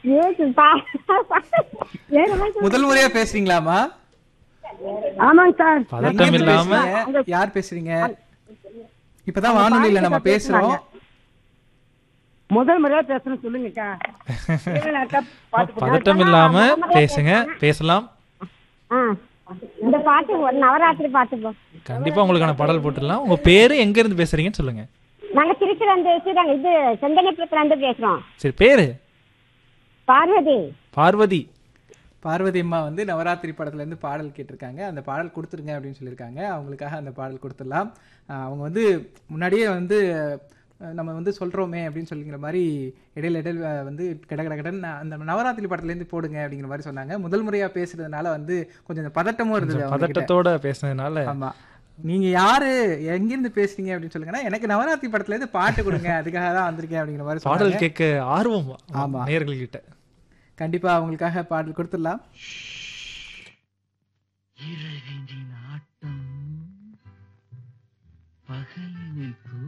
ஏசு பா- ஏழு வயசு முதல் முறையா பேசுறீங்களாமா ஆமாங்க சார் பதட்டம் எங்க இல்லாம பேசுறீங்க? யார் பேசுறீங்க இப்பதான் வானொலியில நம்ம பேசுறோம் முதல் முறையா பேசுறேன் சொல்லுங்கக்கா இல்லைனாக்கா பாட்டு போடுங்க. பதட்டம் இல்லாம பேசுங்க பேசலாம் ஆ. இந்த பாட்டு ஒரு நவராத்திரி பாட்டு போ கண்டிப்பா உங்களுக்கான பாடல் போட்டுடலாம் உங்க பேரு எங்க இருந்து பேசுறீங்கன்னு சொல்லுங்க நாங்க திருச்சில இருந்து ஸ்ரீரங்க இது செந்தனிபுரத்துல இருந்து பேசுறோம் சரி பேரு பார்வதி பார்வதி பார்வதி அம்மா வந்து நவராத்திரி படத்துல இருந்து பாடல் கேட்டிருக்காங்க அந்த பாடல் கொடுத்துருங்க அப்படின்னு சொல்லியிருக்காங்க அவங்களுக்காக அந்த பாடல் கொடுத்துடலாம் ஆஹ் அவங்க வந்து முன்னாடியே வந்து அஹ், நம்ம வந்து சொல்றோமே அப்படின்னு சொல்லிங்கிற மாதிரி இடையில இடையில வந்து கட கட கடன்னு அந்த நவராத்திரி படத்துல இருந்து போடுங்க அப்படிங்கிற மாதிரி சொன்னாங்க முதல் முறையா பேசுறதுனால வந்து கொஞ்சம் இந்த பதட்டமும் இருந்தது அவங்க கிட்ட. பதட்டத்தோட பேசுனதுனால ஆமா நீங்க யாரு எங்கிருந்து பேசுறீங்க அப்படின்னு சொல்லுங்கன்னா எனக்கு நவராத்திரி படத்துல இருந்து பாட்டு கொடுங்க அதுக்காக தான் வந்திருக்கேன் அப்படிங்கிற மாதிரி சொன்னாங்க பாடல் கேட்க ஆர்வம் ஆமா. நேர்கள் கிட்ட கண்டிப்பா அவங்களுக்காக பாடல் கொடுத்துடலாம் இரவினின் ஆட்டம் பகலினில்